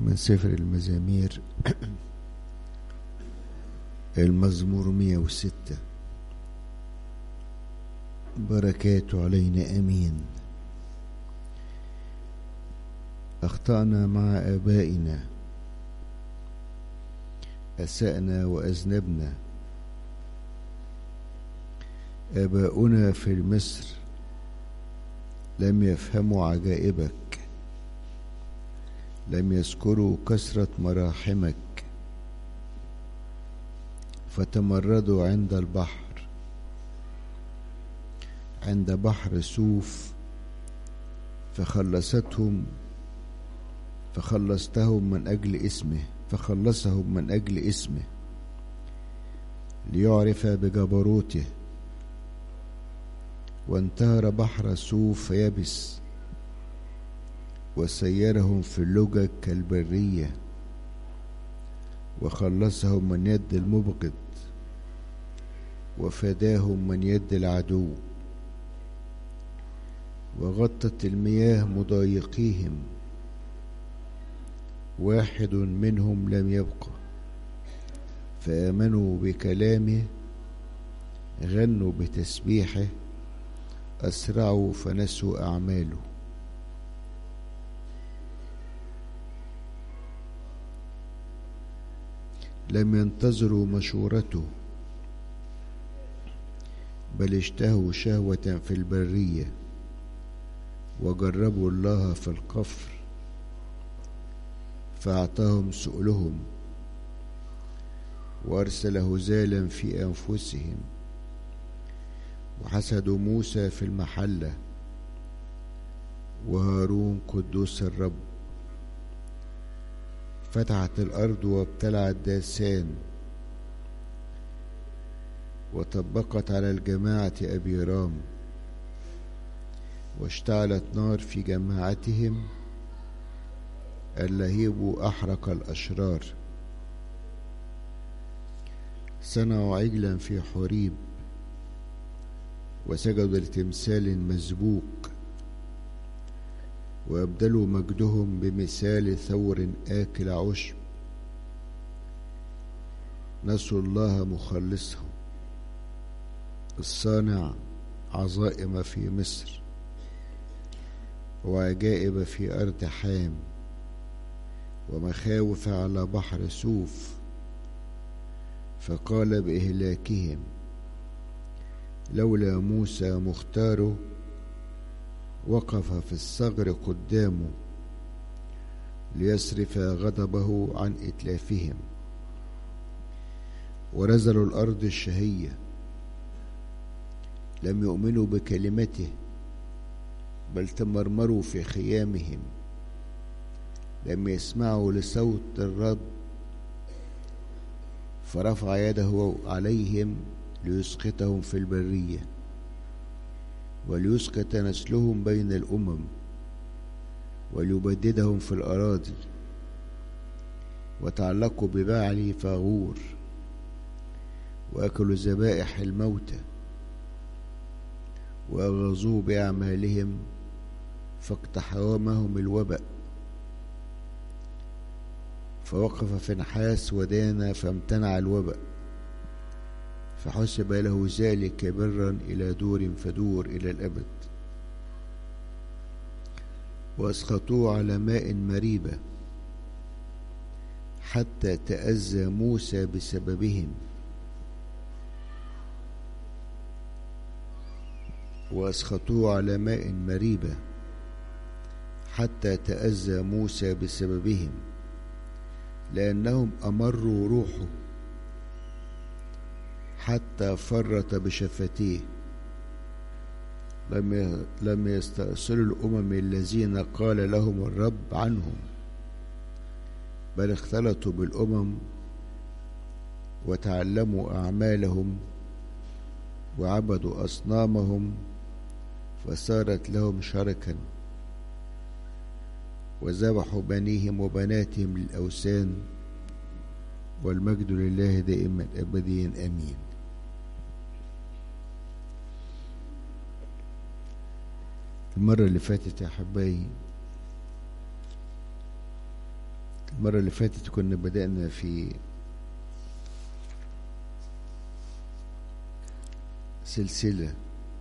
من سفر المزامير المزمور 106 بركاته علينا امين اخطانا مع ابائنا اسانا واذنبنا اباؤنا في مصر لم يفهموا عجائبك لم يذكروا كثرة مراحمك فتمردوا عند البحر عند بحر سوف فخلصتهم فخلصتهم من أجل اسمه فخلصهم من أجل اسمه ليعرف بجبروته وانتهر بحر سوف فيبس وسيرهم في اللجج كالبرية وخلصهم من يد المبغض وفداهم من يد العدو وغطت المياه مضايقيهم واحد منهم لم يبق فآمنوا بكلامه غنوا بتسبيحه أسرعوا فنسوا أعماله لم ينتظروا مشورته بل اشتهوا شهوة في البرية وجربوا الله في القفر فأعطاهم سؤلهم وأرسل هزالا في أنفسهم وحسدوا موسى في المحلة وهارون قدوس الرب فتحت الأرض وابتلعت داسان وطبقت على الجماعة أبي رام واشتعلت نار في جماعتهم اللهيب أحرق الأشرار صنعوا عجلا في حريب وسجدوا لتمثال مسبوق وأبدلوا مجدهم بمثال ثور آكل عشب نسوا الله مخلصهم الصانع عظائم في مصر وعجائب في أرض حام ومخاوف على بحر سوف فقال بإهلاكهم لولا موسى مختاره وقف في الثغر قدامه ليصرف غضبه عن إتلافهم ورزلوا الأرض الشهية لم يؤمنوا بكلمته بل تمرمروا في خيامهم لم يسمعوا لصوت الرب فرفع يده عليهم ليسقطهم في البريه وليسقط نسلهم بين الأمم وليبددهم في الأراضي وتعلقوا ببعل فاغور وأكلوا ذبائح الموتى وأغاظوا بأعمالهم فاقتحمهم الوبأ فوقف فنحاس ودان فامتنع الوبأ فحسب له ذلك برا إلى دور فدور إلى الأبد وأسقطوه على ماء مريبة حتى تأذى موسى بسببهم وأسقطوه على ماء مريبة حتى تأذى موسى بسببهم لأنهم أمروا روحه حتى فرط بشفتيه لم لم يستأصلوا الأمم الذين قال لهم الرب عنهم بل اختلطوا بالأمم وتعلموا أعمالهم وعبدوا أصنامهم فصارت لهم شركا وذبحوا بنيهم وبناتهم للأوثان والمجد لله دائما أبديا أمين المرة اللي فاتت يا حبايبي المرة اللي فاتت كنا بدأنا في سلسلة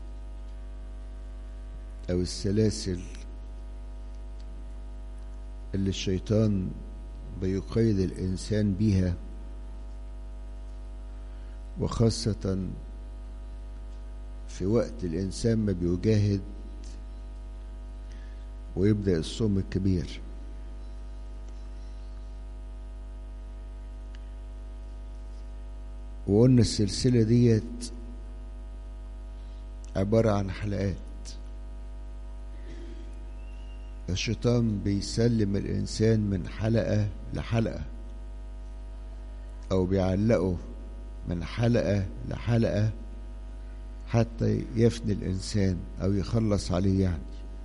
أو السلاسل اللي الشيطان بيقيد الإنسان بيها وخاصة في وقت الإنسان ما بيجاهد ويبدأ الصوم الكبير وقلنا السلسلة ديت عبارة عن حلقات الشيطان بيسلم الإنسان من حلقة لحلقة أو بيعلقه من حلقة لحلقة حتى يفني الإنسان أو يخلص عليه يعني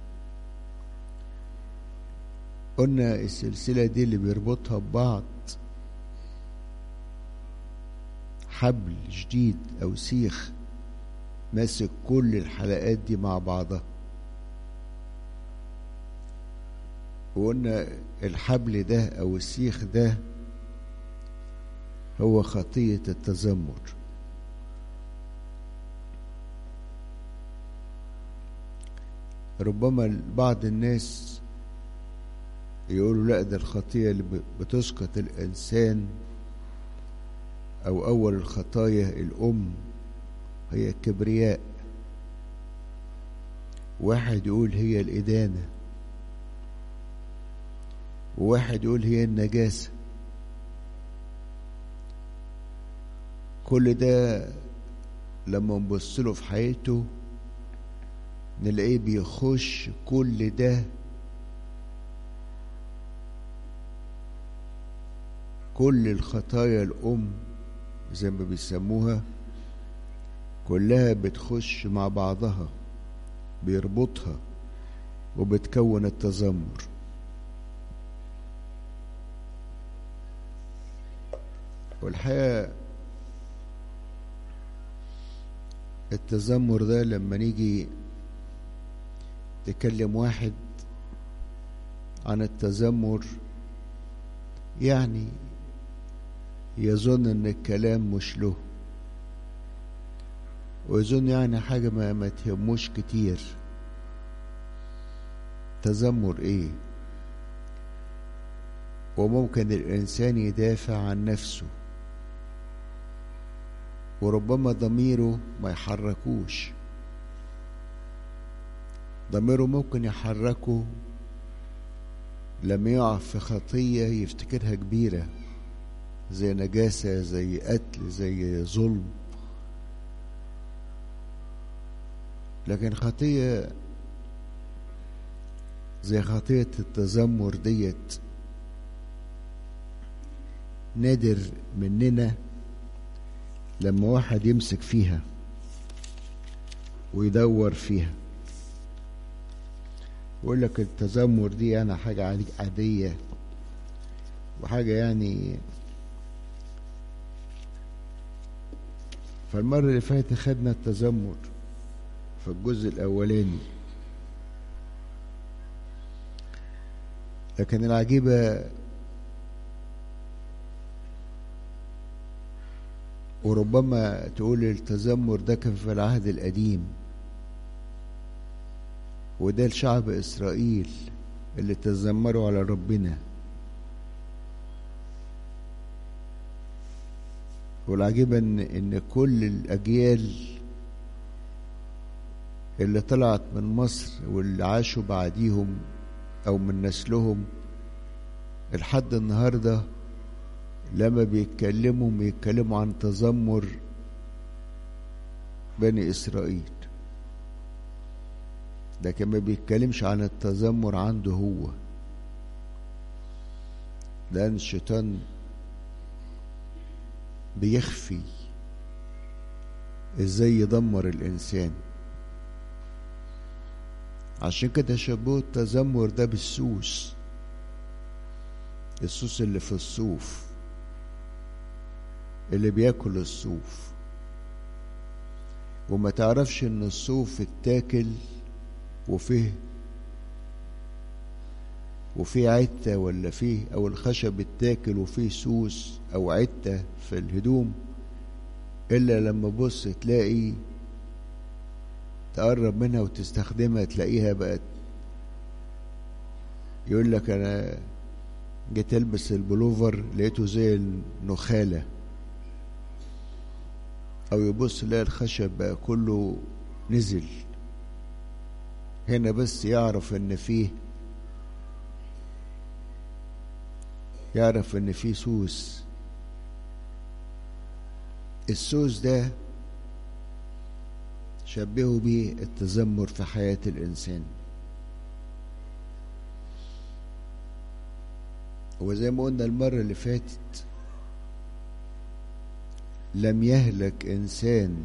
قلنا السلسلة دي اللي بيربطها ببعض حبل جديد أو سيخ ماسك كل الحلقات دي مع بعضها وقلنا الحبل ده أو السيخ ده هو خطية التذمر ربما بعض الناس يقولوا لا ده الخطية اللي بتسقط الإنسان أو أول الخطايا الأم هي الكبرياء واحد يقول هي الإدانة وواحد يقول هي النجاسة كل ده لما نبص له في حياته نلاقيه بيخش كل ده كل الخطايا الأم زي ما بيسموها كلها بتخش مع بعضها بيربطها وبتكون التذمر والحقيقة التذمر ده لما نيجي تكلم واحد عن التذمر يعني يظن ان الكلام مش له ويظن يعني حاجة ما, ما تهموش كتير تذمر ايه وممكن الانسان يدافع عن نفسه وربما ضميره ما يحركوش ضميره ممكن يحركه لما يقع في خطية يفتكرها كبيرة زي نجاسة زي قتل زي ظلم لكن خطية زي خطية التذمر ديت نادر مننا لما واحد يمسك فيها ويدور فيها ويقول لك التذمر دي أنا حاجة عادية وحاجة يعني فالمرة اللي فاتت خدنا التذمر في الجزء الأولاني لكن العجيبة وربما تقول التذمر ده كان في العهد القديم وده الشعب إسرائيل اللي تذمروا على ربنا والعجيبة إن, إن كل الأجيال اللي طلعت من مصر واللي عاشوا بعديهم أو من نسلهم لحد النهارده لما بيتكلموا بيتكلموا عن تذمر بني إسرائيل لكن ما بيتكلمش عن التذمر عنده هو لأن الشيطان بيخفي ازاي يدمر الإنسان عشان كده شبهوا التذمر ده بالسوس السوس اللي في الصوف اللي بياكل الصوف وما تعرفش ان الصوف اتاكل وفيه وفي عتة ولا فيه أو الخشب اتاكل وفيه سوس أو عتة في الهدوم إلا لما بص تلاقي تقرب منها وتستخدمها تلاقيها بقت يقول لك أنا جيت ألبس البلوفر لقيته زي النخالة أو يبص يلاقي الخشب بقى كله نزل هنا بس يعرف إن فيه يعرف ان في سوس السوس ده شبهوا بيه التذمر في حياة الإنسان وزي ما قلنا المرة اللي فاتت لم يهلك إنسان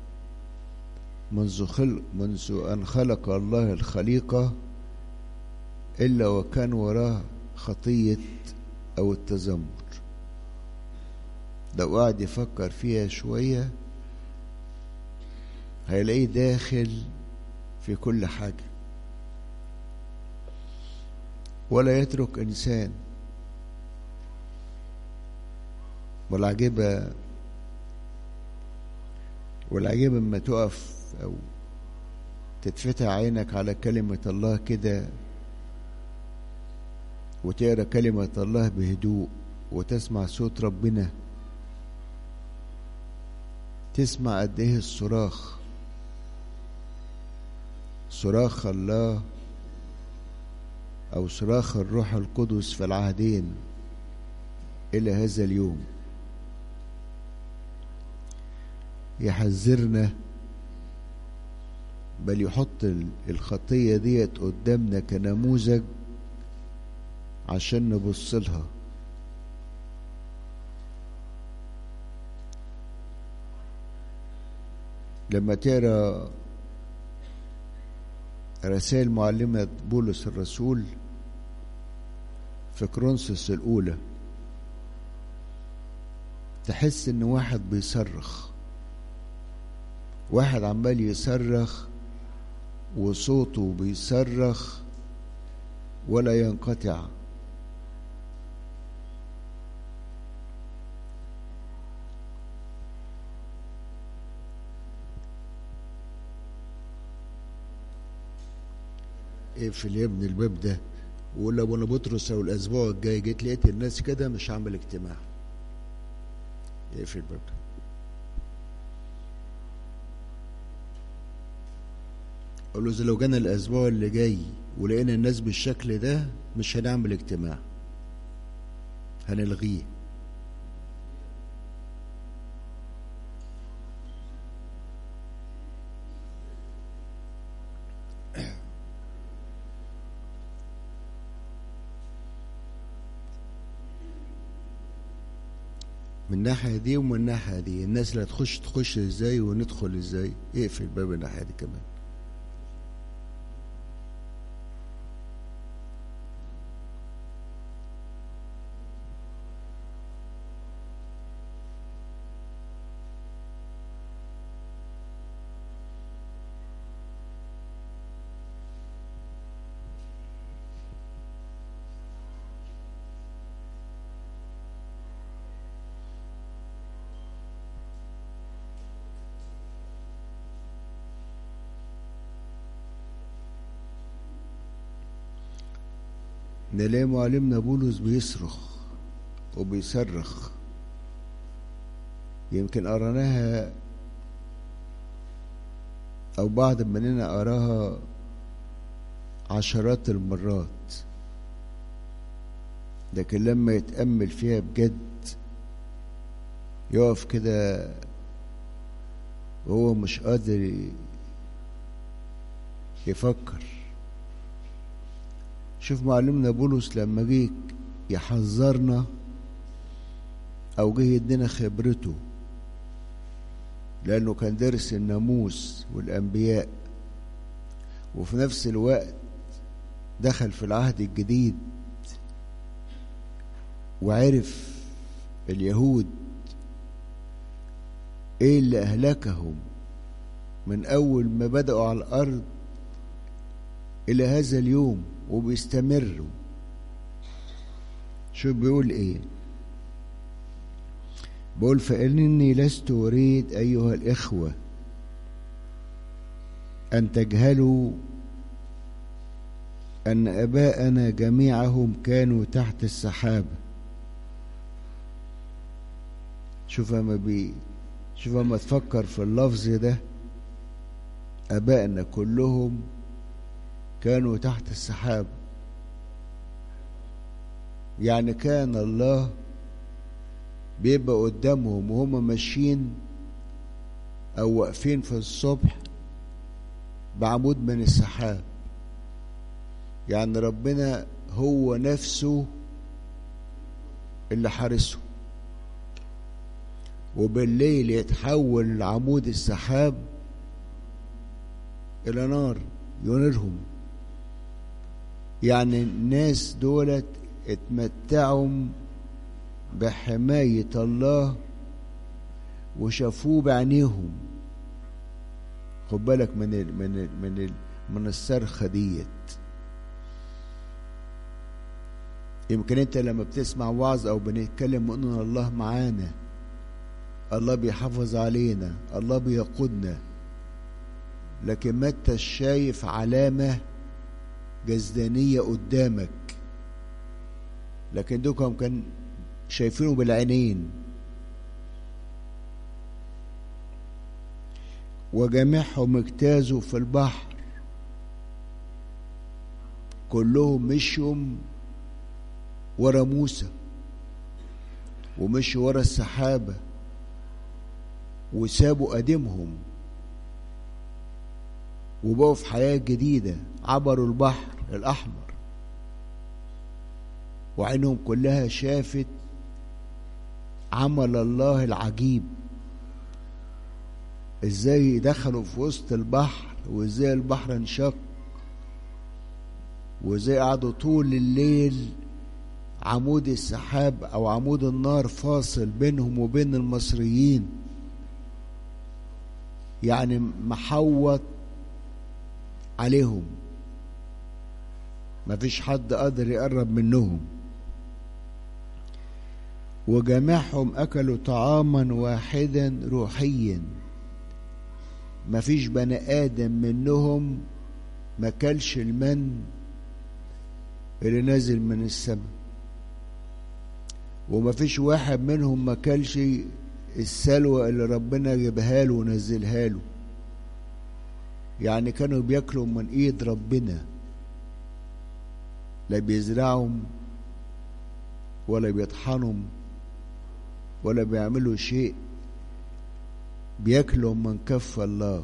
منذ خلق منذ أن خلق الله الخليقة إلا وكان وراه خطية أو التذمر لو قعد يفكر فيها شوية هيلاقيه داخل في كل حاجة ولا يترك إنسان والعجيبة والعجيبة لما تقف أو تتفتح عينك على كلمة الله كده وتقرا كلمة الله بهدوء وتسمع صوت ربنا تسمع قد ايه الصراخ صراخ الله او صراخ الروح القدس في العهدين الى هذا اليوم يحذرنا بل يحط الخطيه ديت قدامنا كنموذج عشان نبص لها لما تقرا رسائل معلمة بولس الرسول في كرونسوس الأولى تحس إن واحد بيصرخ واحد عمال يصرخ وصوته بيصرخ ولا ينقطع اقفل يا ابني الباب ده وقول لو انا بطرس او الاسبوع الجاي جيت لقيت الناس كده مش هعمل اجتماع اقفل الباب ده اقول له إذا لو جانا الاسبوع اللي جاي ولقينا الناس بالشكل ده مش هنعمل اجتماع هنلغيه من الناحية دي ومن الناحية دي الناس اللي هتخش تخش ازاي وندخل ازاي اقفل باب الناحية دي كمان نلاقي معلمنا بولس بيصرخ وبيصرخ يمكن قرناها أو بعض مننا قراها عشرات المرات لكن لما يتأمل فيها بجد يقف كده وهو مش قادر يفكر شوف معلمنا بولس لما جه يحذرنا او جه يدينا خبرته لانه كان دارس الناموس والانبياء وفي نفس الوقت دخل في العهد الجديد وعرف اليهود ايه اللي اهلكهم من اول ما بدأوا على الارض الى هذا اليوم وبيستمروا شو بيقول ايه بقول فإنني لست أريد أيها الإخوة أن تجهلوا أن أباءنا جميعهم كانوا تحت السحابة شوف أما بي شوف أما تفكر في اللفظ ده أبائنا كلهم كانوا تحت السحاب يعني كان الله بيبقى قدامهم وهم ماشيين أو واقفين في الصبح بعمود من السحاب يعني ربنا هو نفسه اللي حارسه وبالليل يتحول عمود السحاب إلى نار ينيرهم يعني الناس دولت اتمتعوا بحماية الله وشافوه بعينيهم خد بالك من ال من ال من ال من الصرخة ديت يمكن انت لما بتسمع وعظ او بنتكلم ان الله معانا الله بيحافظ علينا الله بيقودنا لكن ما انت شايف علامة جزدانية قدامك لكن دوكم كان شايفينه بالعينين وجميعهم اجتازوا في البحر كلهم مشوا ورا موسى ومشوا ورا السحابة وسابوا قديمهم وبقوا في حياة جديدة عبروا البحر الأحمر وعينهم كلها شافت عمل الله العجيب ازاي دخلوا في وسط البحر وازاي البحر انشق وازاي قعدوا طول الليل عمود السحاب او عمود النار فاصل بينهم وبين المصريين يعني محوط عليهم مفيش حد قادر يقرب منهم وجميعهم أكلوا طعاما واحدا روحيا مفيش بني آدم منهم ما كلش المن اللي نازل من السماء ومفيش واحد منهم ما كلش السلوى اللي ربنا جابها له ونزلها له يعني كانوا بياكلوا من ايد ربنا لا بيزرعهم ولا بيطحنهم ولا بيعملوا شيء بياكلوا من كف الله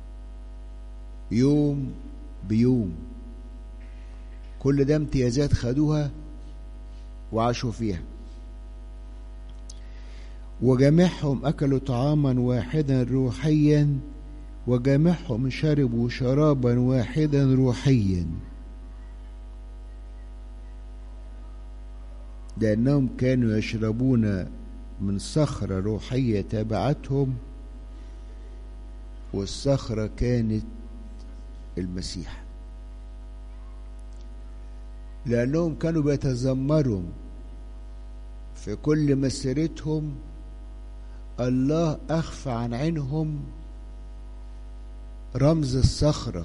يوم بيوم كل ده امتيازات خدوها وعاشوا فيها وجميعهم أكلوا طعاما واحدا روحيا وجميعهم شربوا شرابا واحدا روحيا لأنهم كانوا يشربون من صخرة روحية تبعتهم والصخرة كانت المسيح لأنهم كانوا بيتذمروا في كل مسيرتهم الله أخفى عن عينهم رمز الصخرة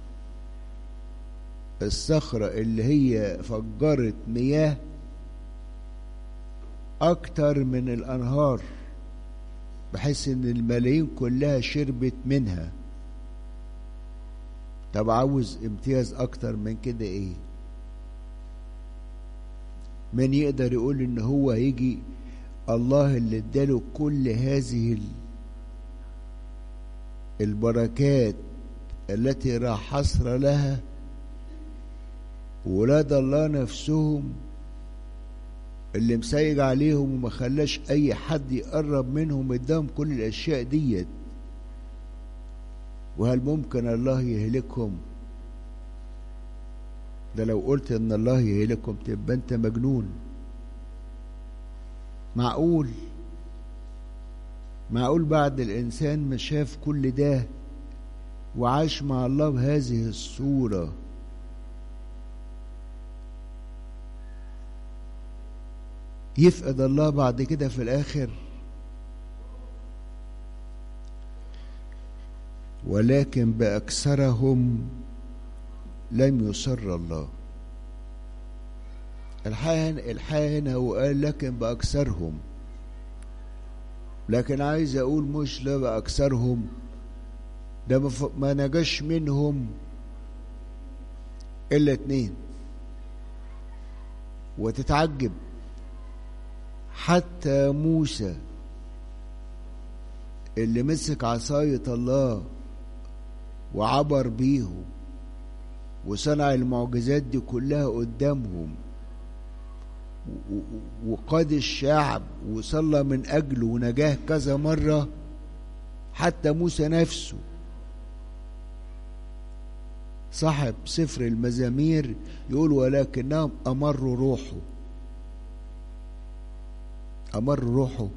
الصخرة اللي هي فجرت مياه أكتر من الأنهار بحيث إن الملايين كلها شربت منها طب عاوز امتياز أكتر من كده إيه؟ من يقدر يقول إن هو هيجي الله اللي اداله كل هذه البركات التي لا حصر لها ولاد الله نفسهم اللي مسيج عليهم وما خلاش اي حد يقرب منهم قدام كل الاشياء ديت وهل ممكن الله يهلكهم ده لو قلت ان الله يهلكهم تبقى انت مجنون معقول معقول بعد الانسان ما شاف كل ده وعاش مع الله بهذه الصوره يفقد الله بعد كده في الآخر ولكن بأكثرهم لم يصر الله الحقيقة الحقيقة هنا هو قال لكن بأكثرهم لكن عايز أقول مش لا بأكثرهم ده ما نجاش منهم إلا اتنين وتتعجب حتى موسى اللي مسك عصاية الله وعبر بيهم وصنع المعجزات دي كلها قدامهم وقاد الشعب وصلى من أجله ونجاه كذا مرة حتى موسى نفسه صاحب سفر المزامير يقول ولكنهم أمروا روحه أمر روحه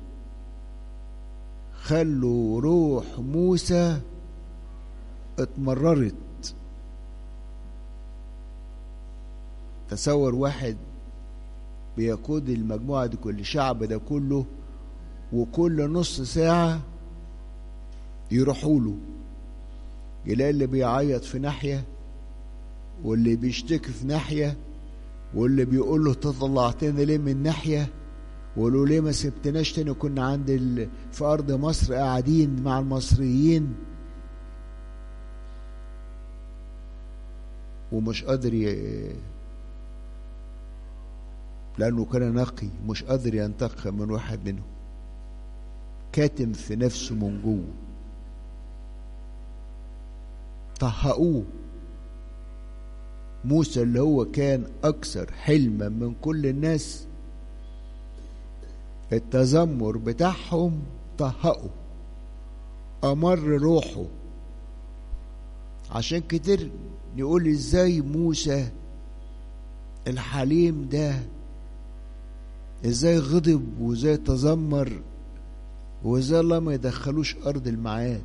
خلوا روح موسى اتمررت تصور واحد بيقود المجموعة دي كل الشعب ده كله وكل نص ساعة يروحوا له يلاقي اللي بيعيط في ناحية واللي بيشتكي في ناحية واللي بيقول له تطلعتنا ليه من ناحية وقالوا ليه ما سبتناش تاني كنا عند ال... في أرض مصر قاعدين مع المصريين ومش قادر ي... لأنه كان نقي مش قادر ينتقم من واحد منهم كاتم في نفسه من جوه طهقوه موسى اللي هو كان أكثر حلما من كل الناس التذمر بتاعهم طهقوا أمر روحه عشان كتير نقول ازاي موسى الحليم ده ازاي غضب وازاي تذمر وازاي الله ما يدخلوش ارض المعاد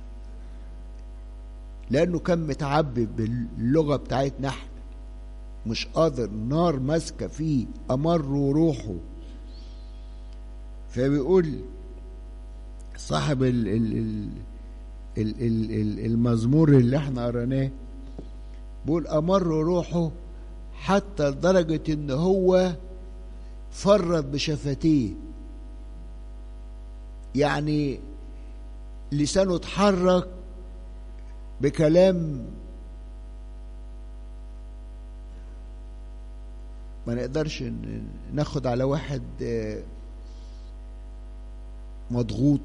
لانه كان متعبب باللغه بتاعتنا احنا مش قادر نار ماسكه فيه امر روحه فبيقول صاحب ال ال ال ال ال ال المزمور اللي احنا قريناه بيقول امر روحه حتى لدرجه ان هو فرط بشفتيه يعني لسانه اتحرك بكلام ما نقدرش ناخد على واحد مضغوط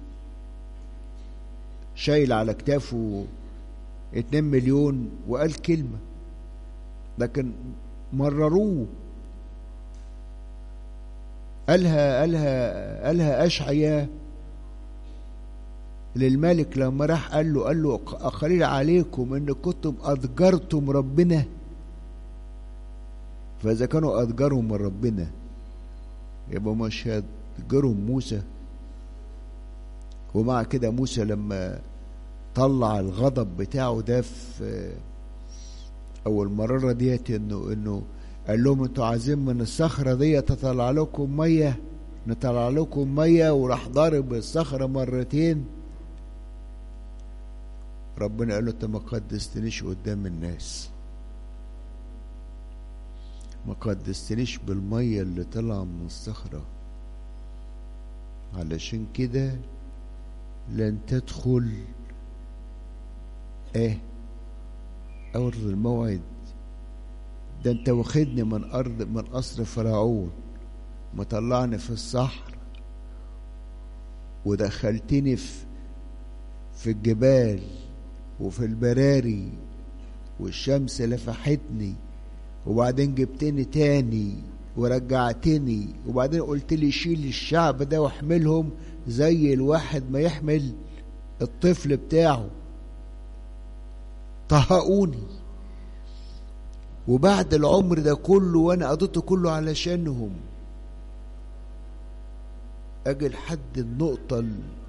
شايل على كتافه اتنين مليون وقال كلمة لكن مرروه قالها قالها قالها أشعيا للملك لما راح قال له قال له أقليل عليكم إن كنتم أضجرتم ربنا فإذا كانوا أضجروا من ربنا يبقى مش هيضجروا موسى ومع كده موسى لما طلع الغضب بتاعه ده في أول مرة ديت إنه إنه قال لهم انتوا عايزين من الصخرة دي تطلع لكم مية نطلع لكم مية وراح ضارب الصخرة مرتين ربنا قال له انت ما قدستنيش قدام الناس ما قدستنيش بالمية اللي طلع من الصخرة علشان كده لن تدخل ايه أرض الموعد ده انت واخدني من ارض من قصر فرعون مطلعني في الصحر ودخلتني في في الجبال وفي البراري والشمس لفحتني وبعدين جبتني تاني ورجعتني وبعدين قلت لي شيل الشعب ده واحملهم زي الواحد ما يحمل الطفل بتاعه طهقوني وبعد العمر ده كله وانا قضيته كله علشانهم اجي لحد النقطة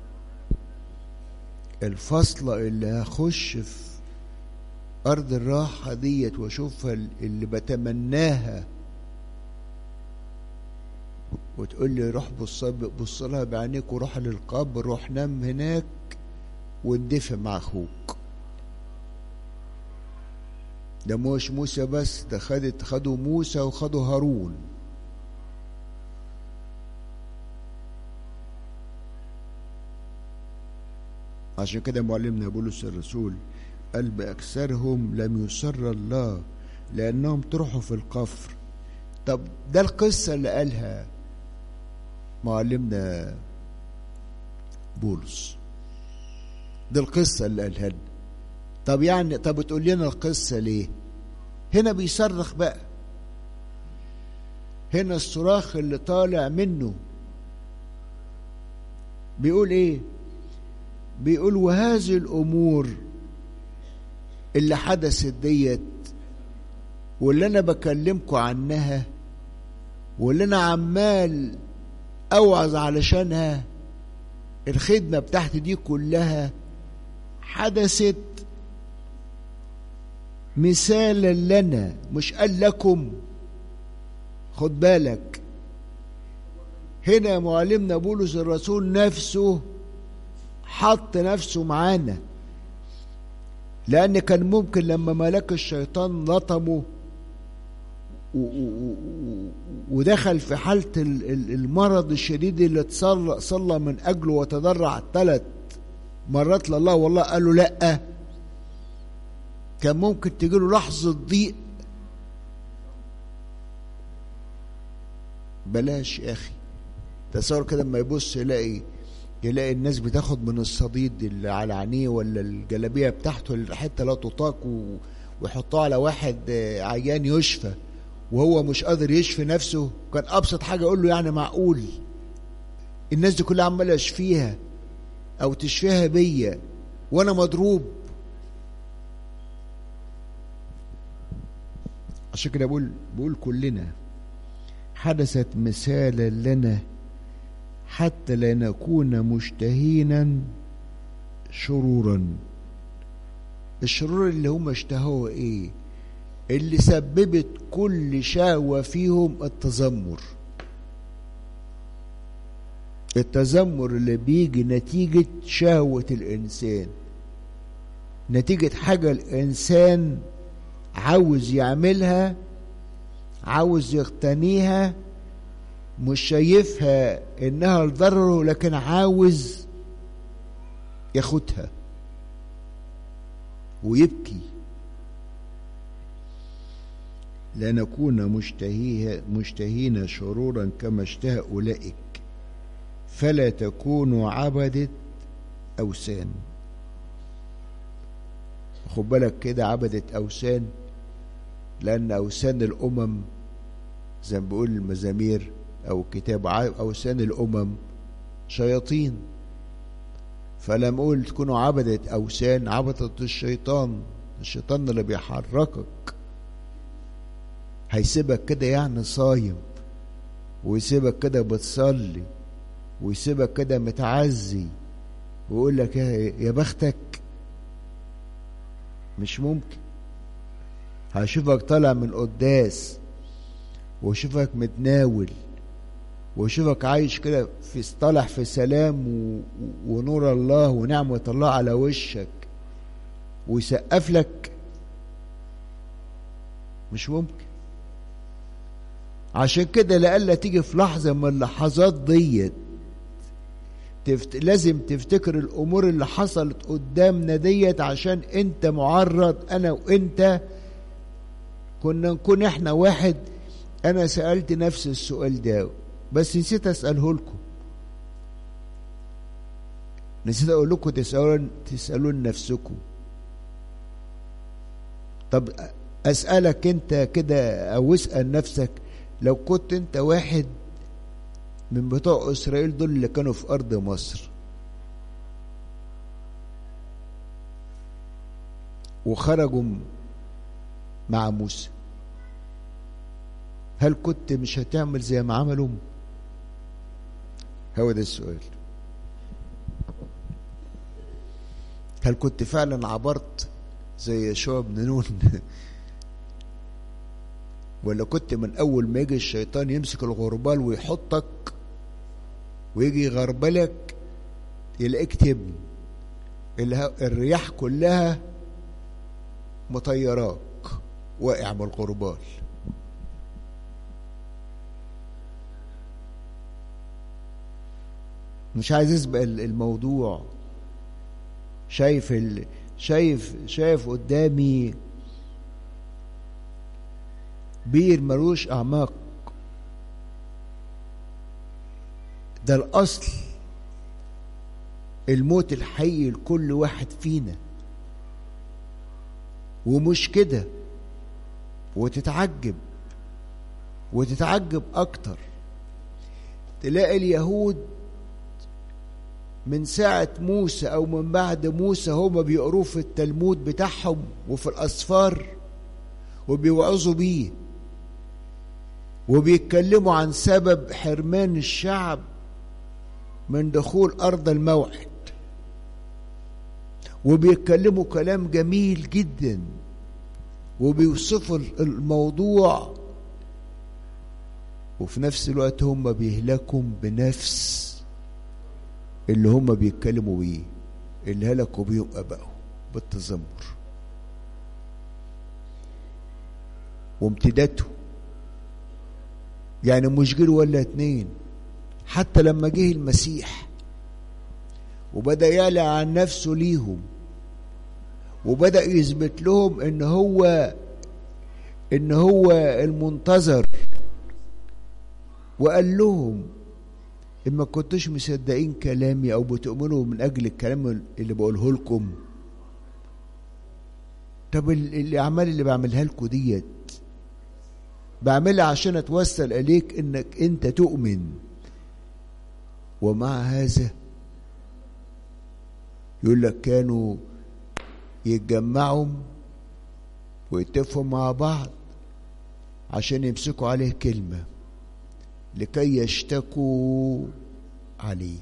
الفاصلة اللي هخش في أرض الراحة ديت وأشوفها اللي بتمناها وتقول لي روح بص بص لها بعينيك وروح للقبر روح نام هناك واندفع مع اخوك ده مش موسى بس ده خدت خدوا موسى وخدوا هارون عشان كده معلمنا بولس الرسول قال بأكثرهم لم يسر الله لأنهم طرحوا في القفر طب ده القصة اللي قالها معلمنا بولس دي القصة اللي قالها لنا طب يعني طب تقول لنا القصة ليه هنا بيصرخ بقى هنا الصراخ اللي طالع منه بيقول ايه بيقول وهذه الامور اللي حدثت ديت واللي انا بكلمكم عنها واللي انا عمال اوعظ علشانها الخدمه بتاعتي دي كلها حدثت مثالا لنا مش قال لكم خد بالك هنا معلمنا بولس الرسول نفسه حط نفسه معانا لأن كان ممكن لما ملاك الشيطان لطمه ودخل في حالة المرض الشديد اللي تصلى صلى من أجله وتضرع ثلاث مرات لله والله قال له لأ كان ممكن تجيله لحظة ضيق بلاش يا أخي تصور كده لما يبص يلاقي يلاقي الناس بتاخد من الصديد اللي على عينيه ولا الجلابيه بتاعته اللي حته لا تطاق ويحطوها على واحد عيان يشفى وهو مش قادر يشفي نفسه كان ابسط حاجه اقول له يعني معقول الناس دي كلها عماله اشفيها او تشفيها بيا وانا مضروب عشان كده بقول بقول كلنا حدثت مثالا لنا حتى لا نكون مشتهينا شرورا الشرور اللي هم اشتهوه ايه اللي سببت كل شهوة فيهم التذمر التذمر اللي بيجي نتيجة شهوة الإنسان نتيجة حاجة الإنسان عاوز يعملها عاوز يقتنيها مش شايفها انها لضرره لكن عاوز ياخدها ويبكي لا نكون مشتهيه مشتهين شرورا كما اشتهى اولئك فلا تكونوا عبدة أوثان خد بالك كده عبدة أوثان لأن أوثان الأمم زي ما بيقول المزامير أو كتاب أوثان الأمم شياطين فلما أقول تكونوا عبدة أوثان عبدة الشيطان الشيطان اللي بيحركك هيسيبك كده يعني صايم ويسيبك كده بتصلي ويسيبك كده متعزي ويقول لك يا بختك مش ممكن هشوفك طالع من قداس واشوفك متناول واشوفك عايش كده في طالع في سلام و... ونور الله ونعمة الله على وشك ويسقف لك مش ممكن عشان كده لألا تيجي في لحظة من اللحظات ديت تفت... لازم تفتكر الأمور اللي حصلت قدامنا ديت عشان أنت معرض أنا وأنت كنا نكون إحنا واحد أنا سألت نفس السؤال ده بس نسيت أسأله لكم نسيت أقول لكم تسألون تسألون نفسكم طب أسألك أنت كده أو اسأل نفسك لو كنت أنت واحد من بتوع إسرائيل دول اللي كانوا في أرض مصر وخرجوا مع موسى هل كنت مش هتعمل زي ما عملوا هو ده السؤال هل كنت فعلا عبرت زي يشوع بن نون ولا كنت من اول ما يجي الشيطان يمسك الغربال ويحطك ويجي يغربلك يلاقيك تبني الرياح كلها مطيراك واقع من الغربال مش عايز يسبق الموضوع شايف ال... شايف شايف قدامي بير ملوش اعماق ده الاصل الموت الحقيقي لكل واحد فينا ومش كده وتتعجب وتتعجب اكتر تلاقي اليهود من ساعة موسى أو من بعد موسى هما بيقروه في التلمود بتاعهم وفي الأسفار وبيوعظوا بيه وبيتكلموا عن سبب حرمان الشعب من دخول أرض الموعد وبيتكلموا كلام جميل جدا وبيوصفوا الموضوع وفي نفس الوقت هم بيهلكوا بنفس اللي هم بيتكلموا بيه اللي هلكوا بيهم ابائهم بالتذمر وامتداده يعني مش جيل ولا اتنين حتى لما جه المسيح وبدا يعلى عن نفسه ليهم وبدا يثبت لهم ان هو ان هو المنتظر وقال لهم إن ما كنتوش مصدقين كلامي أو بتؤمنوا من أجل الكلام اللي بقوله لكم طب الأعمال اللي بعملها لكم ديت بعملها عشان أتوسل إليك إنك أنت تؤمن ومع هذا يقول لك كانوا يتجمعوا ويتفقوا مع بعض عشان يمسكوا عليه كلمه لكي يشتكوا عليه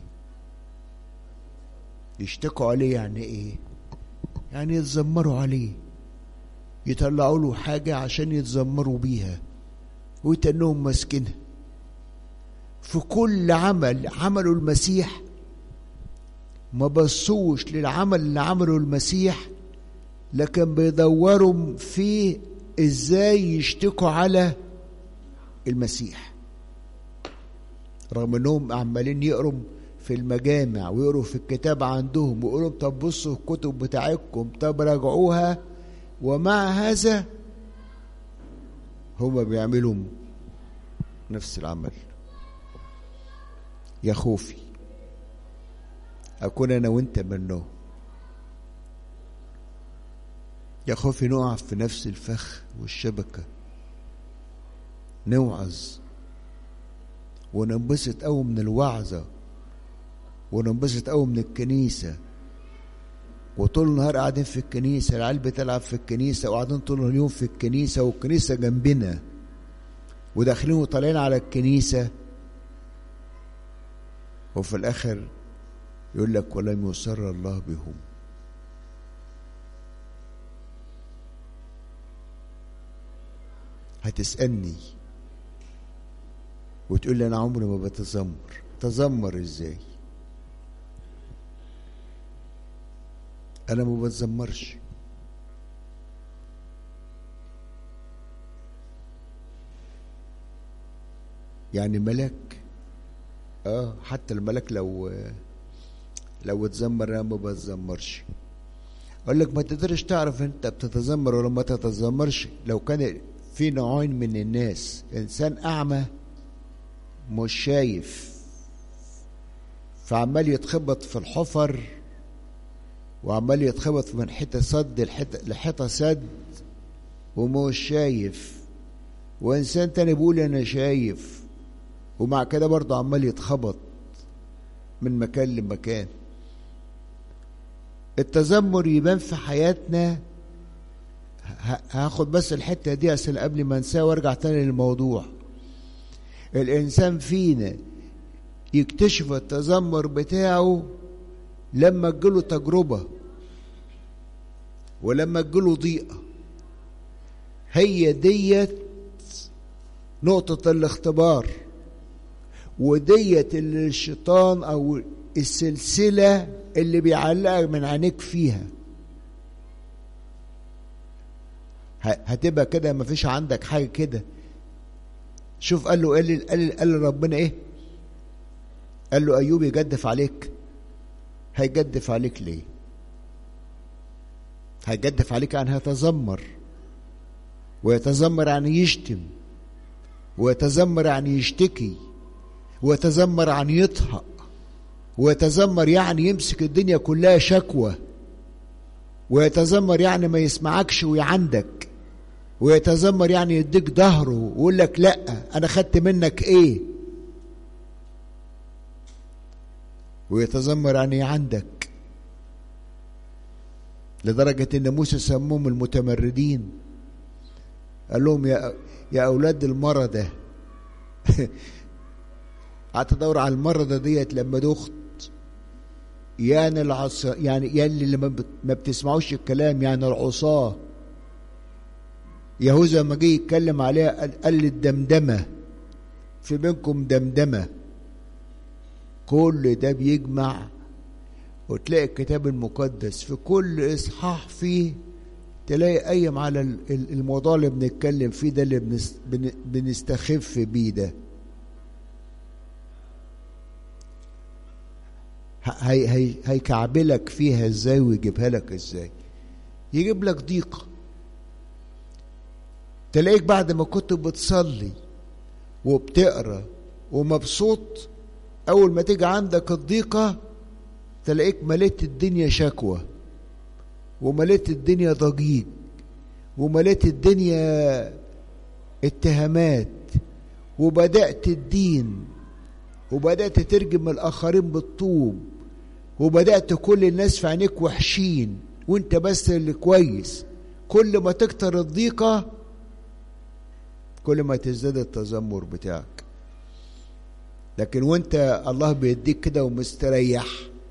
يشتكوا عليه يعني ايه يعني يتذمروا عليه يطلعوا له حاجة عشان يتذمروا بيها ويتنهم ماسكينها في كل عمل عمله المسيح ما بصوش للعمل اللي عمله المسيح لكن بيدوروا فيه ازاي يشتكوا على المسيح رغم انهم عمالين يقروا في المجامع ويقروا في الكتاب عندهم ويقولوا طب بصوا الكتب بتاعتكم طب راجعوها ومع هذا هما بيعملوا نفس العمل يا خوفي اكون انا وانت منه يا خوفي نقع في نفس الفخ والشبكه نوعظ وننبسط قوي من الوعظة وننبسط قوي من الكنيسة وطول النهار قاعدين في الكنيسة العيال بتلعب في الكنيسة وقاعدين طول اليوم في الكنيسة والكنيسة جنبنا وداخلين وطالعين على الكنيسة وفي الآخر يقول لك ولم يسر الله بهم هتسألني وتقول لي انا عمري ما بتذمر تذمر ازاي انا ما بتذمرش يعني ملك اه حتى الملك لو لو اتذمر انا ما بتذمرش اقول لك ما تقدرش تعرف انت بتتذمر ولا ما تتذمرش لو كان في نوعين من الناس انسان اعمى مش شايف فعمال يتخبط في الحفر وعمال يتخبط من حته سد لحته سد ومش شايف وانسان تاني بيقول انا شايف ومع كده برضه عمال يتخبط من مكان لمكان التذمر يبان في حياتنا هاخد بس الحته دي عشان قبل ما انساه وارجع تاني للموضوع الانسان فينا يكتشف التذمر بتاعه لما تجيله تجربه ولما تجيله ضيقه هي ديت نقطة الاختبار وديت اللي الشيطان او السلسله اللي بيعلقك من عينيك فيها هتبقى كده مفيش عندك حاجه كده شوف قال له قال قال قال ربنا ايه قال له ايوب يجدف عليك هيجدف عليك ليه هيجدف عليك يعني هيتذمر ويتذمر يعني يشتم ويتذمر يعني يشتكي ويتذمر يعني يطهق ويتذمر يعني يمسك الدنيا كلها شكوى ويتذمر يعني ما يسمعكش ويعندك ويتذمر يعني يديك ظهره ويقول لك لا انا خدت منك ايه ويتذمر يعني عندك لدرجة ان موسى سموهم المتمردين قال لهم يا يا اولاد المرضى قعدت ادور على المرضى ديت لما دخت يعني العص يعني يعني اللي ما بتسمعوش الكلام يعني العصاه يهوذا لما جه يتكلم عليها قال, قال الدمدمه في بينكم دمدمه كل ده بيجمع وتلاقي الكتاب المقدس في كل اصحاح فيه تلاقي قايم على الموضوع اللي بنتكلم فيه ده اللي بنستخف بيه ده هي هي هيكعبلك فيها ازاي ويجيبها لك ازاي يجيب لك ضيقه تلاقيك بعد ما كنت بتصلي وبتقرا ومبسوط اول ما تيجي عندك الضيقه تلاقيك مليت الدنيا شكوى ومليت الدنيا ضجيج ومليت الدنيا اتهامات وبدأت الدين وبدأت ترجم الآخرين بالطوب وبدأت كل الناس في عينيك وحشين وانت بس اللي كويس كل ما تكتر الضيقة كل ما تزداد التذمر بتاعك لكن وانت الله بيديك كده ومستريح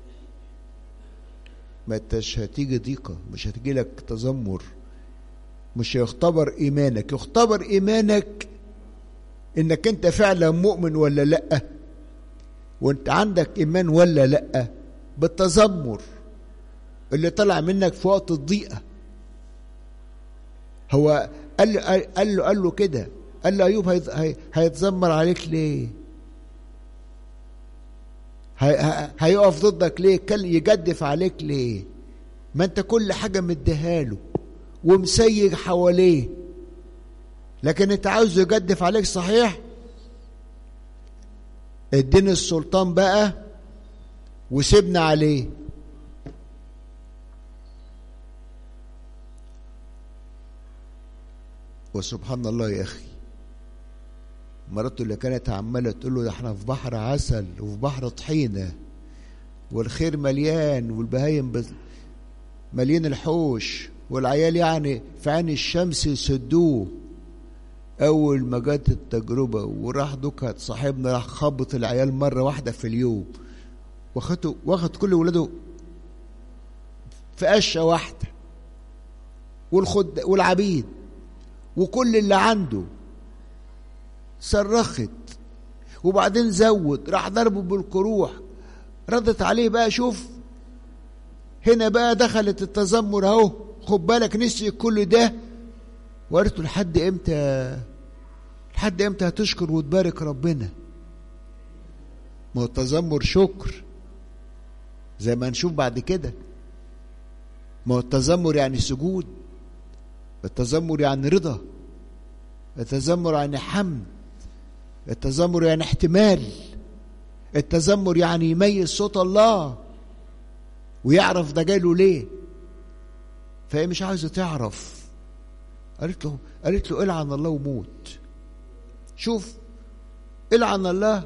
ما انتش هتيجي ضيقة مش هتجي لك تذمر مش هيختبر ايمانك يختبر ايمانك انك انت فعلا مؤمن ولا لا وانت عندك ايمان ولا لا بالتذمر اللي طلع منك في وقت الضيقه هو قال له قال له قال له كده قال له ايوب هيتذمر عليك ليه هيقف ضدك ليه يجدف عليك ليه ما انت كل حاجه مديها له ومسيج حواليه لكن انت عاوز يجدف عليك صحيح اديني السلطان بقى وسيبنا عليه وسبحان الله يا اخي مراته اللي كانت عماله تقول له ده احنا في بحر عسل وفي بحر طحينه والخير مليان والبهايم بز... مليان الحوش والعيال يعني في عين الشمس يسدوه اول ما جت التجربه وراح دكت صاحبنا راح خبط العيال مره واحده في اليوم واخدته واخد كل ولاده في قشه واحده والخد والعبيد وكل اللي عنده صرخت وبعدين زود راح ضربه بالقروح ردت عليه بقى شوف هنا بقى دخلت التذمر اهو خد بالك نسي كل ده وقالت له لحد امتى لحد امتى هتشكر وتبارك ربنا ما هو التذمر شكر زي ما هنشوف بعد كده ما هو التذمر يعني سجود التذمر يعني رضا التذمر يعني حمد التذمر يعني احتمال التذمر يعني يميز صوت الله ويعرف ده جاله ليه فهي مش عايزه تعرف قالت له قالت له العن الله وموت شوف العن الله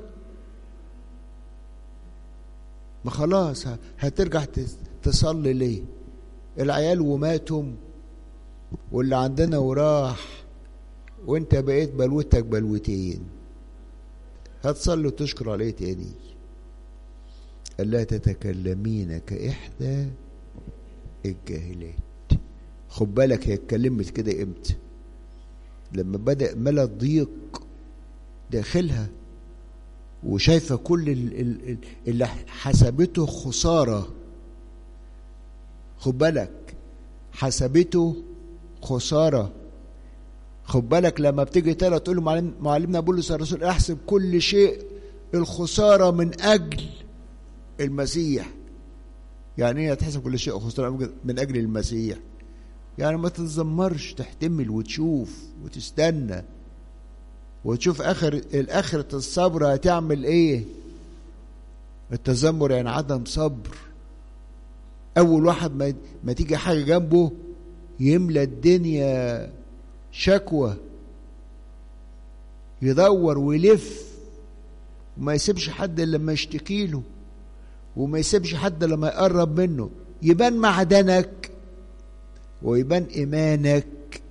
ما خلاص هترجع تصلي ليه العيال وماتهم واللي عندنا وراح وانت بقيت بلوتك بلوتين هتصلي وتشكر عليه تاني ألا تتكلمين كإحدى الجاهلات خد بالك هي اتكلمت كده امتى لما بدأ ملا الضيق داخلها وشايفة كل ال- ال- ال- اللي حسبته خسارة خد بالك حسبته خسارة خد بالك لما بتيجي تقرا تقول له معلم معلمنا بولس الرسول احسب كل شيء الخسارة من أجل المسيح يعني ايه تحسب كل شيء خسارة من أجل المسيح يعني ما تتذمرش تحتمل وتشوف وتستنى وتشوف اخر الاخرة الصبر هتعمل ايه التذمر يعني عدم صبر اول واحد ما, ما تيجي حاجة جنبه يملى الدنيا شكوى يدور ويلف وما يسيبش حد الا لما يشتكي له وما يسيبش حد لما يقرب منه يبان معدنك ويبان ايمانك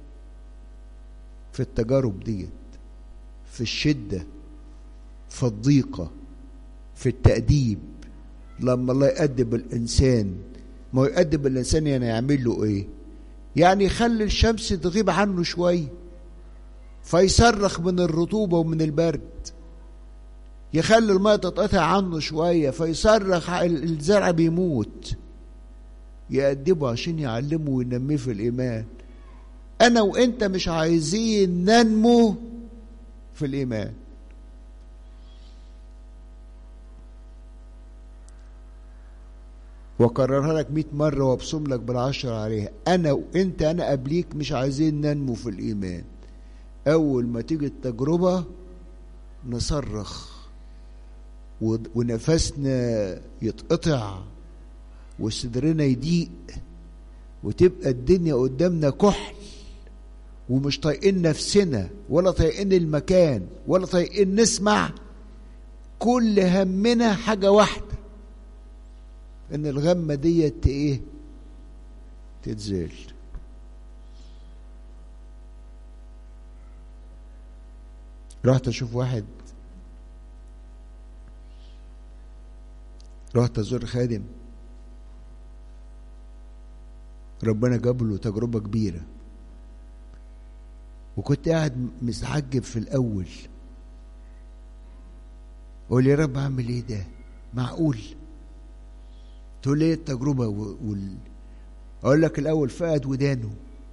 في التجارب ديت في الشده في الضيقه في التاديب لما الله يأدب الانسان ما هو يأدب الانسان يعني يعمل له ايه يعني يخلي الشمس تغيب عنه شويه فيصرخ من الرطوبه ومن البرد يخلي الماء تتقطع عنه شويه فيصرخ الزرع بيموت يأدبه عشان يعلمه وينميه في الإيمان أنا وأنت مش عايزين ننمو في الإيمان وكررها لك مئة مرة وابصم لك بالعشر عليها أنا وأنت أنا قبليك مش عايزين ننمو في الإيمان أول ما تيجي التجربة نصرخ ونفسنا يتقطع وصدرنا يضيق وتبقى الدنيا قدامنا كحل ومش طايقين نفسنا ولا طايقين المكان ولا طايقين نسمع كل همنا حاجة واحدة ان الغمة ديت ايه تتزال رحت اشوف واحد رحت ازور خادم ربنا جاب له تجربة كبيرة وكنت قاعد مستعجب في الأول أقول يا رب أعمل إيه ده؟ معقول؟ تقول لي إيه التجربة وال... أقول لك الأول فقد ودانه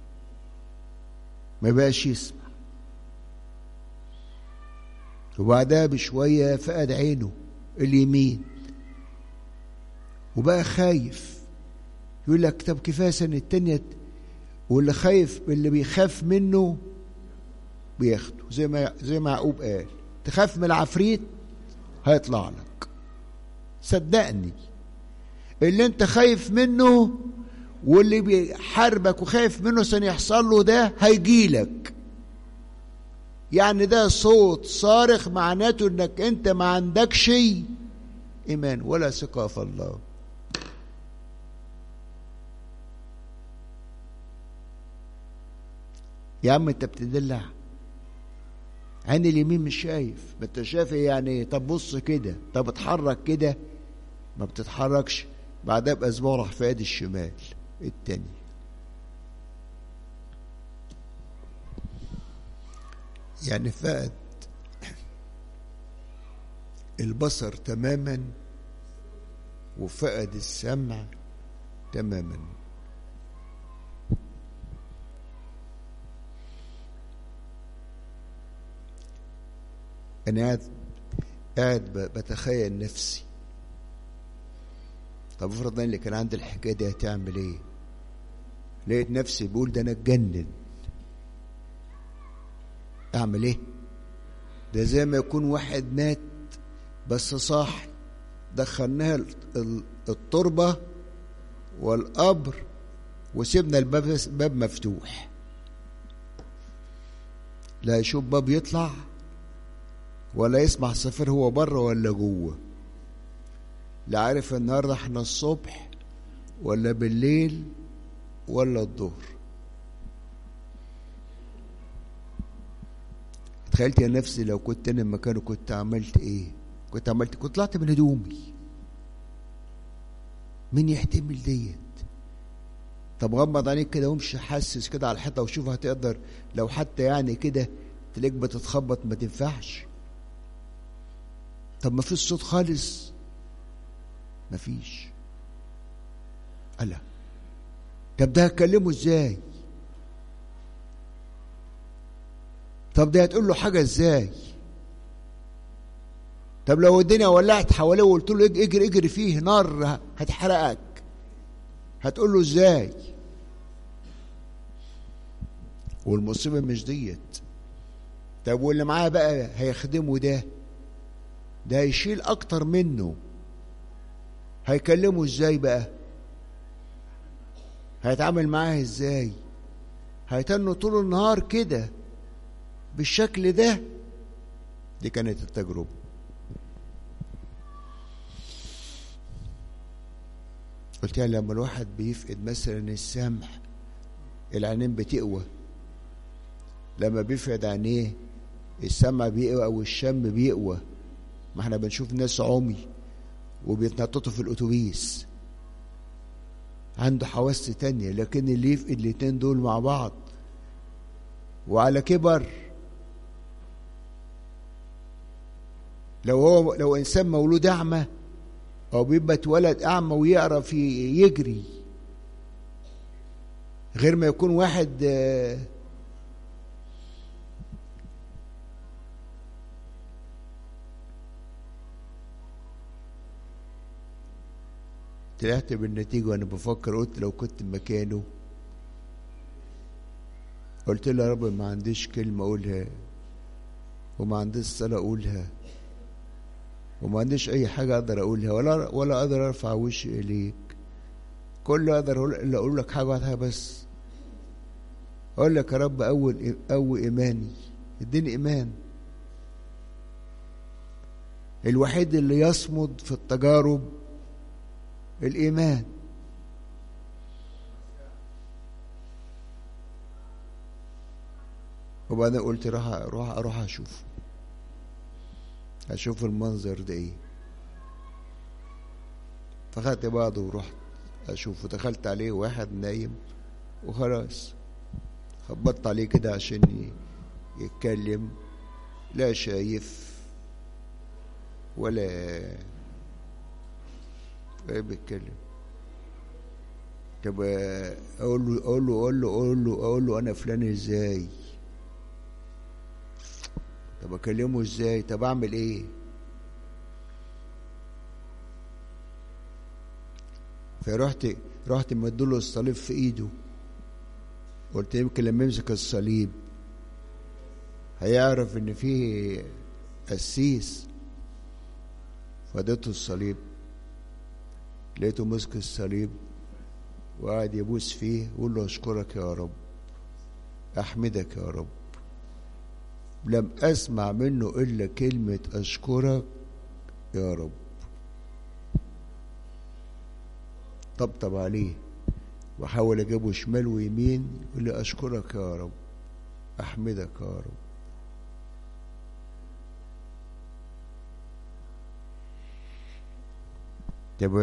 ما بقاش يسمع وبعدها بشوية فقد عينه اليمين وبقى خايف يقول لك طب كفايه سنه التانية واللي خايف اللي بيخاف منه بياخده زي ما زي ما يعقوب قال تخاف من العفريت هيطلع لك صدقني اللي انت خايف منه واللي بيحاربك وخايف منه سن يحصل له ده هيجيلك يعني ده صوت صارخ معناته انك انت ما عندكش ايمان ولا ثقه في الله يا عم انت بتدلع عين اليمين مش شايف ما انت شايف ايه يعني طب بص كده طب اتحرك كده ما بتتحركش بعدها باسبوع راح في ايدي الشمال التاني يعني فقد البصر تماما وفقد السمع تماما انا قاعد قاعد بتخيل نفسي طب افرض اللي كان عندي الحكايه دي هتعمل ايه لقيت نفسي بقول ده انا اتجنن اعمل ايه ده زي ما يكون واحد مات بس صاحي دخلناها التربه والقبر وسيبنا الباب باب مفتوح لا يشوف باب يطلع ولا يسمع صفر هو بره ولا جوه لا عارف النهارده احنا الصبح ولا بالليل ولا الظهر تخيلت يا نفسي لو كنت انا مكانه كنت عملت ايه كنت عملت كنت طلعت من هدومي مين يحتمل ديت طب غمض عينيك كده وامشي حسس كده على الحيطه وشوف هتقدر لو حتى يعني كده تلاقيك بتتخبط ما تنفعش طب ما فيش صوت خالص ما فيش ألا طب ده هتكلمه ازاي طب ده هتقول له حاجة ازاي طب لو الدنيا ولعت حواليه وقلت له اجري اجري فيه نار هتحرقك هتقول له ازاي والمصيبة مش ديت طب واللي معاه بقى هيخدمه ده ده هيشيل اكتر منه هيكلمه ازاي بقى هيتعامل معاه ازاي هيتنه طول النهار كده بالشكل ده دي كانت التجربة قلت يعني لما الواحد بيفقد مثلا السمع العينين بتقوى لما بيفقد عينيه السمع بيقوى او الشم بيقوى ما احنا بنشوف ناس عمي وبيتنططوا في الاتوبيس عنده حواس تانية لكن اللي يفقد الاتنين دول مع بعض وعلى كبر لو هو لو انسان مولود اعمى او بيبقى اتولد اعمى ويعرف يجري غير ما يكون واحد طلعت بالنتيجة وأنا بفكر قلت لو كنت مكانه قلت له يا رب ما عنديش كلمة أقولها وما عنديش صلاة أقولها وما عنديش أي حاجة أقدر أقولها ولا ولا أقدر أرفع وشي إليك كل أقدر أقول إلا أقول لك حاجة واحدة بس أقول لك يا رب أول أول إيماني اديني إيمان الوحيد اللي يصمد في التجارب الإيمان وبعدين قلت راح اروح اروح اشوف اشوف المنظر ده ايه فخدت بعضه ورحت اشوفه دخلت عليه واحد نايم وخلاص خبطت عليه كده عشان يتكلم لا شايف ولا ايه بيتكلم طب اقول له اقول له اقول له اقول له اقول له انا فلان ازاي طب اكلمه ازاي طب اعمل ايه فرحت رحت مديله الصليب في ايده قلت يمكن لما يمسك الصليب هيعرف ان فيه قسيس فاديته الصليب لقيته مسك الصليب وقعد يبوس فيه ويقول له اشكرك يا رب احمدك يا رب لم اسمع منه الا كلمه اشكرك يا رب طبطب عليه وحاول اجيبه شمال ويمين يقول لي اشكرك يا رب احمدك يا رب طب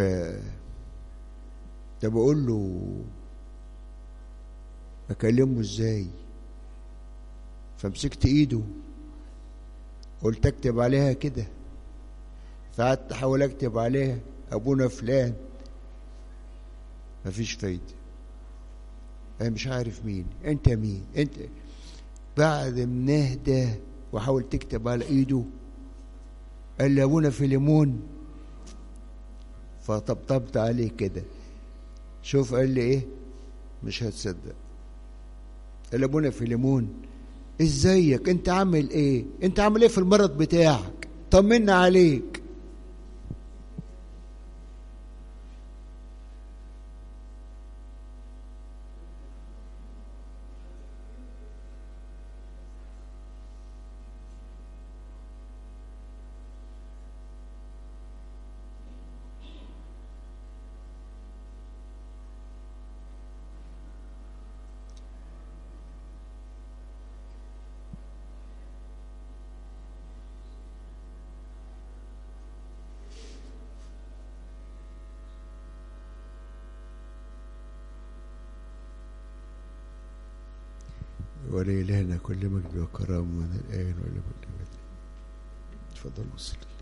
طب اقول له اكلمه ازاي فمسكت ايده قلت اكتب عليها كده فقعدت احاول اكتب عليها ابونا فلان مفيش فايده انا مش عارف مين انت مين انت بعد ما نهدى وحاول تكتب على ايده قال لي ابونا فيليمون فطبطبت عليه كده شوف قال لي ايه مش هتصدق قال ابونا فيليمون ازيك انت عامل ايه انت عامل ايه في المرض بتاعك طمنا عليك ولإلهنا كل مجد وكرم من الآن وإلى كل أبد تفضل وصلي